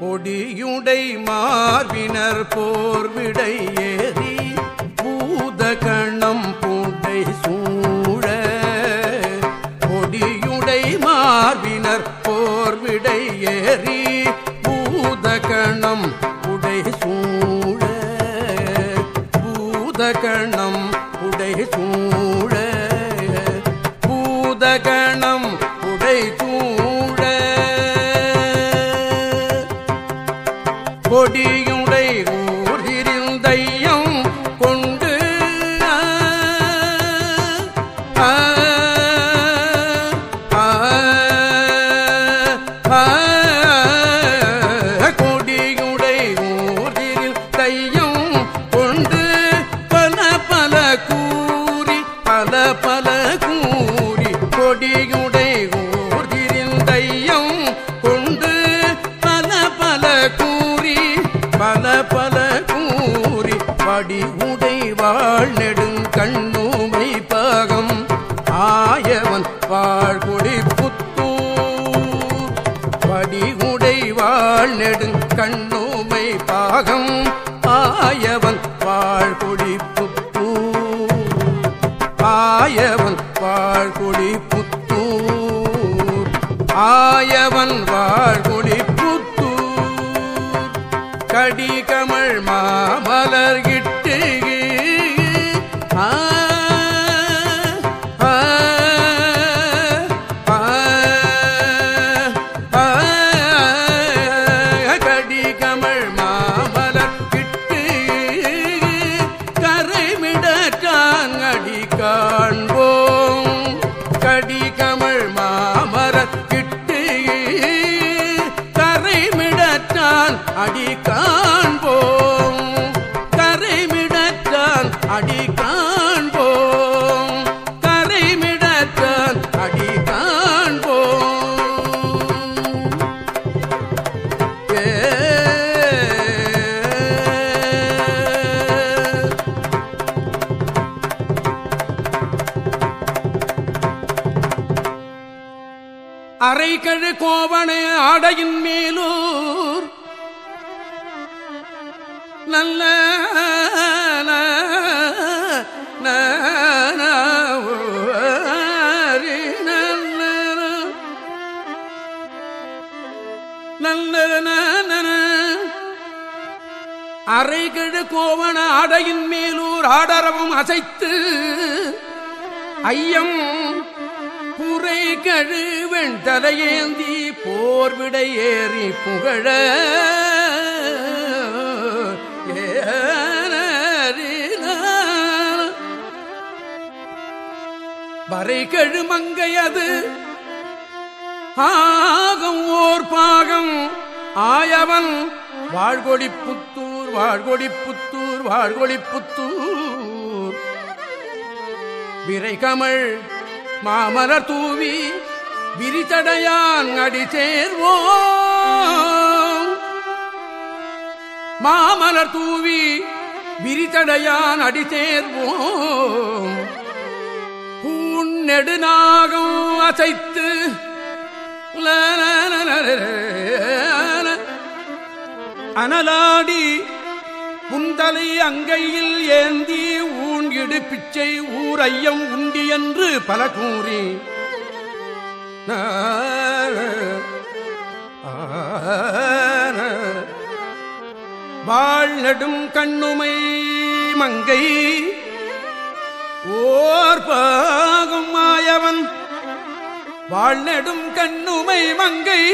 பொடியுடை மார்பினர் போர்விடை ஏறி பூதகணம் புடை சூழ பொடியுடை மார்பினர் போர்விடை ஏறி பூதகணம் புடை சூழ பூதகணம் புடை சூழ பூதகணம் புடை சூழ கொடியுடை ஊர்திருந்தையம் கொண்டு ஆ, ஆ, ஆ, ஆ, கொடியுடை ஊர்திரில் தையம் கொண்டு பல பல கூறி பல பல கூறி கொடியுடை ஊர்திரில் தையம் கொண்டு பல பல கூறி பல பல கூறி படி உடை வாழ் நெடுங்கண்ணூமை பாகம் ஆயவன் வாழ்கொடி புத்தூர் படி உடை வாழ் நெடுங்கண்ணூமை பாகம் ஆயவன் வாழ்கொடி புத்தூர் ஆயவன் வாழ்கொடி புத்தூர் ஆயவன் வாழ்கொடி புத்தூர் கடிகமள் மாமலர் இட்டு ஆ, ஆ, ஆ, ஆ, கடிகமள் மாமலர் இட்டு கரைமிடற்றான் அடி காண்போம் கடிகமள் மாமரத் கிட்டு கரைமிடற்றான் அடி காண்போம் கரைமிடற்றான் அடி காண்போம் கரைமிடற்றான் அடி காண்போம் ஏ அரைகழு கோவண ஆடையின் மேலூர் நல்ல ந- ந- ந- ஓரி நல்ல நல்ல ந- ந- ந. அரைகழு கோவண ஆடையின் மேலூர் ஆடரவும் அசைத்து ஐயம் புரை கழுவெண் தலையேந்தி போர்விடை ஏறி புகழ வரை கழுமங்கையது ஆகம் ஓர் பாகம் ஆயவன் வாழ்கொடி புத்தூர் வாழ்கொடி புத்தூர் வாழ்கொடி புத்தூர் விரைகமள் மாமலர் தூவி விரிதடையான் அடி சேர்வோம் மாமலர் தூவி விரிதடையான் அடி சேர்வோம் பூண் நெடுநாகம் அசைத்து லலலலலல. அனலாடி புந்தலை அங்கையில் ஏந்தி ஊன் இடு பிச்சை ஊர் ஐயம் உண்டி என்று பல கூறி வாழ் நெடும் கண்ணுமை மங்கை ஓர் பாகும் மாயவன் வாழ்நெடும் கண்ணுமை மங்கை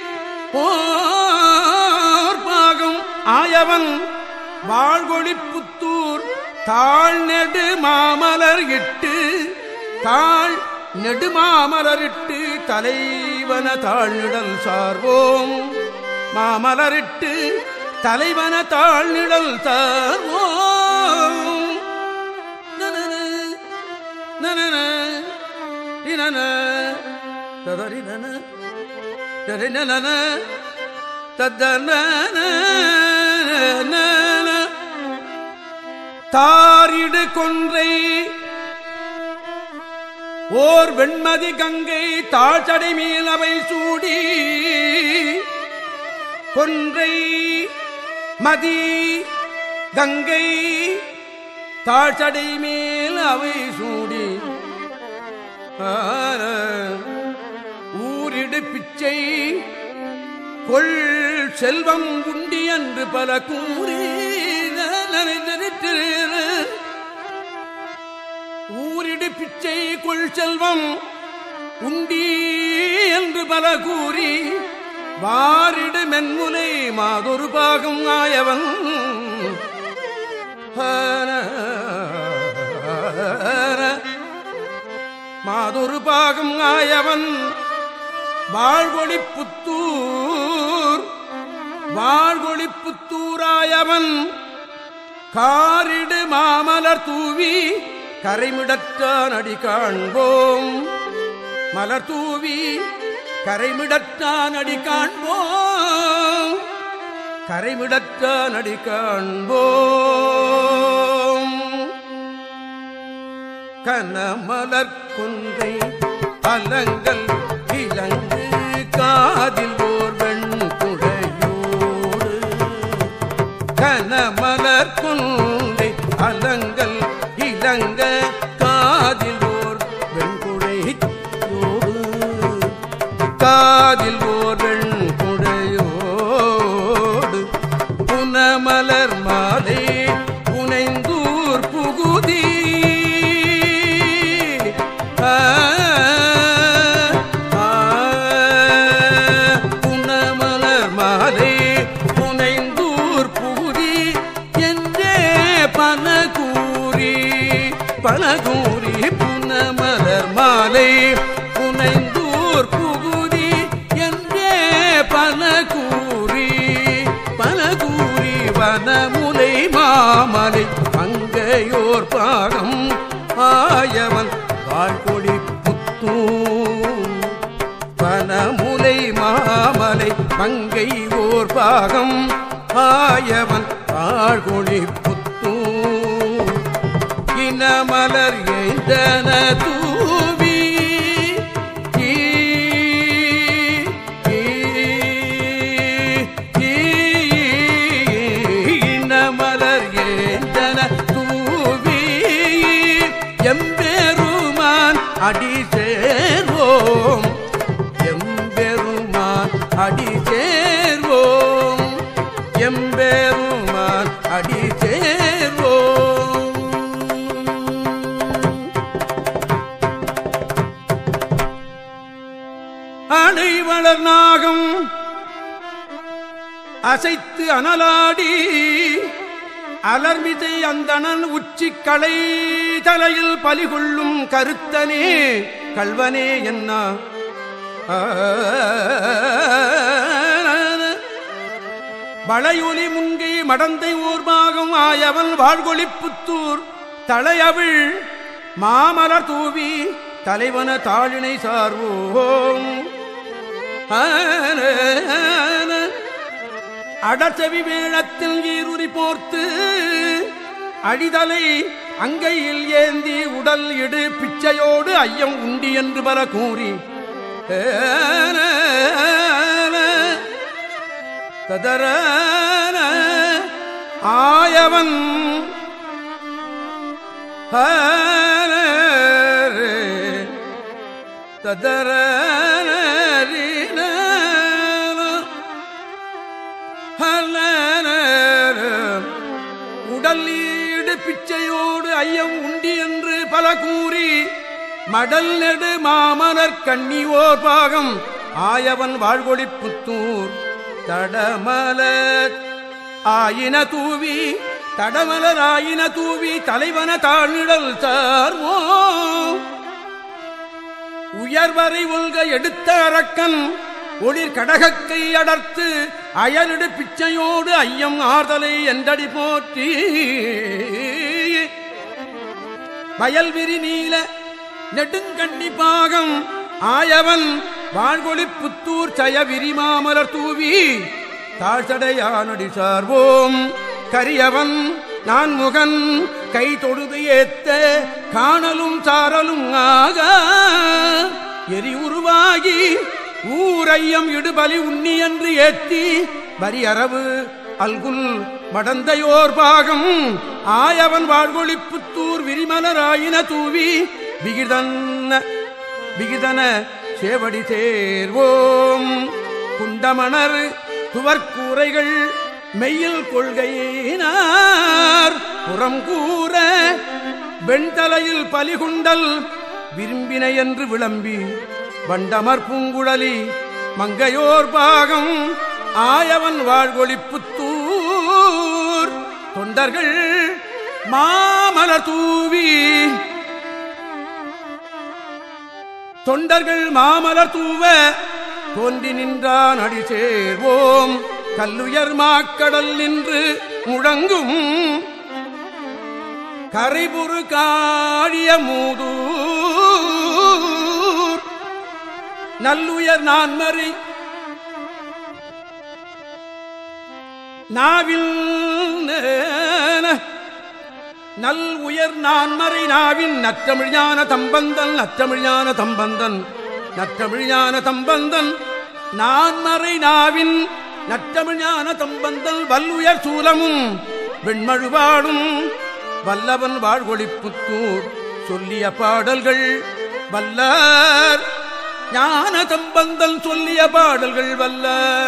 போர் பாகம் ஆயவன் வாழ்கொழி புத்தூர் தாழ் நெடு மாமலர் இட்டு தாழ் நெடு மாமலரிட்டு தலைவன தாழ்நிழல் சார்வோம் மாமலரிட்டு தலைவன தாழ்நிழல் சார்வோம் நனன, நனன, ரினன, ததரினன, தரினனன, தத்தனன, நன. தாரிடு கொன்றை ஓர் வெண்மதி கங்கை தாழ்ச்சடை மேலவை சூடி கொன்றை மதி கங்கை தாழ்ச்சடை மேல் அவை சூடி ஊரிடு பிச்சை கொள் செல்வம் உண்டி என்று பல கூறி ஊரிடு பிச்சை கொள் செல்வம் உண்டி என்று பல கூறி வாரிடு மென்முலை மாதொரு பாகம் ஆயவன் மாதொரு பாகம் ஆயவன் வாழ்வொளி புத்தூர் வாழ்வொளி புத்தூராயவன் காரிடு மாமலர் தூவி கரைமிடற்றான் அடி காண்போம் மலர் தூவி கரைமிடற்றான் அடி காண்போம் கரைமிடற்றான் அடி காண்போம் கனமலர் குன்றை அலங்கள் இலங்கு காதில் ஓர் வெண் குழையோடு கனமலர் குன்றை அலங்கள் இலங்க காதில் ஓர் வெண்குழையோடு காதில் ஓர் வெண்குழையோடு புனமலர் மாலை புனைந்தூர் புகுதி புனமலர் மாலை புனைந்தூர் புகுதி என்றே பல கூறி பல கூறி புனமலர் மாலை புனைந்தூர் புகுதி என்றே பல கூறி பல கூறி வனமுலை மாமலை அங்கையோர் பாகம் ஆயவன் வாழ்கொழி புத்தூர் பனமுலை மாமலை மங்கை ஓர் பாகம் ஆயவன் ஆழ்கொழி புத்தூர் இனமலர் எய்தன தூவி ஈ, ஈ, ஈ, இனமலர் ஏந்தன தூவி எம்பெருமான் அடி சேர்வோம் எம்பெருமான் அடி சேர்வோம் எம்பெருமான் அடி சேர்வோம் அடைவளர் நாகம் அசைத்து அனலாடி அலர்மிதை அந்தணன் உச்சி களை தலையில் பலிகொள்ளும் கருத்தனே கல்வனே என்ன வளையொலி முங்கை மடந்தை ஊர்பாகம் ஆயவன் வாழ்கொழி புத்தூர் தலையவிழ் மாமலர் தூவி தலைவன தாழினை சார்வோம் அடச்சவி வேளத்தில் ஈருரி போர்த்து அடிதலை அங்கையில் ஏந்தி உடல் இடு பிச்சையோடு ஐயம் உண்டி என்று பல கூறி ததர ஆயவன் ததர உடல் ஈடு பிச்சையோடு ஐயம் உண்டி என்று பல கூறி மடல் நெடு மாமலர் கண்ணியோர் பாகம் ஆயவன் வாழ்கொடி புத்தூர் தடமலர் ஆயின தூவி தடமலர் ஆயின தூவி தலைவன தாழ்நிழல் சார்வோ உயர்வரை உள்க எடுத்த அரக்கன் ஒளிர் கடகக்கை அடர்த்து அயலிடு பிச்சையோடு ஐயம் ஆர்தலை என்றடி போற்றி வயல்விரி நீல நெடுங்கண்ணி பாகம் ஆயவன் வாழ்கொழி புத்தூர் சய விரிமாமலர் தூவி தாழ்சடையானடி சார்வோம் கரியவன் நான் முகன் கை தொழுது ஏத்த காணலும் சாரலும் ஆக எரி உருவாகி ஊரையம் இடுபலி உண்ணி என்று ஏத்தி வரியறவு அல்குல் மடந்தையோர் பாகம் ஆயவன் வாழ்வொழிப்புத்தூர் விரிமலராயின தூவி விகிதன்ன விகிதன சேவடி தேர்வோம் குண்டமணர் துவர்கூரைகள் மெய்யில் கொள்கையினார் புறம் கூற வெண்தலையில் பலிகுண்டல் விரும்பினை என்று விளம்பி வண்டமர் பூங்குழலி மங்கையோர் பாகம் ஆயவன் வாழ்வொழிப்புத்தூர் தொண்டர்கள் மாமலர் தூவி தொண்டர்கள் மாமலர் தூவ தோன்றி நின்றான் அடி சேர்வோம் கல்லுயர் மாக்கடல் நின்று முழங்கும் கரைபுறு காழிய மூதூர் நல்லுயர் நான்மறை நாவில் நல் உயர் நான்மறை நாவின் நற்றமிழ்ஞான தம்பந்தன் நற்றமிழ்ஞான தம்பந்தன் நற்றமிழ்ஞான தம்பந்தன் நான்மறை நாவின் நற்றமிழ்ஞான தம்பந்தன் வல்லுயர் சூலமும் வெண்மழுவாடும் வல்லவன் வாழ்வொழிப்புத்தூர் சொல்லிய பாடல்கள் வல்லார் ஞான தம்பந்தன் சொல்லிய பாடல்கள் வல்ல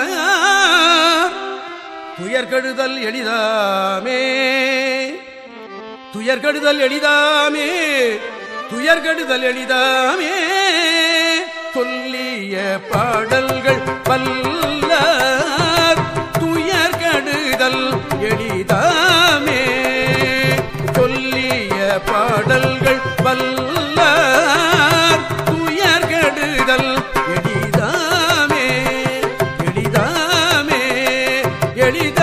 துயர்கெடுதல் எளிதாமே துயர்கெடுதல் எளிதாமே துயர்கெடுதல் எளிதாமே சொல்லிய பாடல்கள் வல்லார் துயர்கெடுதல் எளிதாமே சொல்லிய பாடல்கள் வல்லார் துயர்கெடுதல் எளிதாமே எளிதாமே எளிதாமே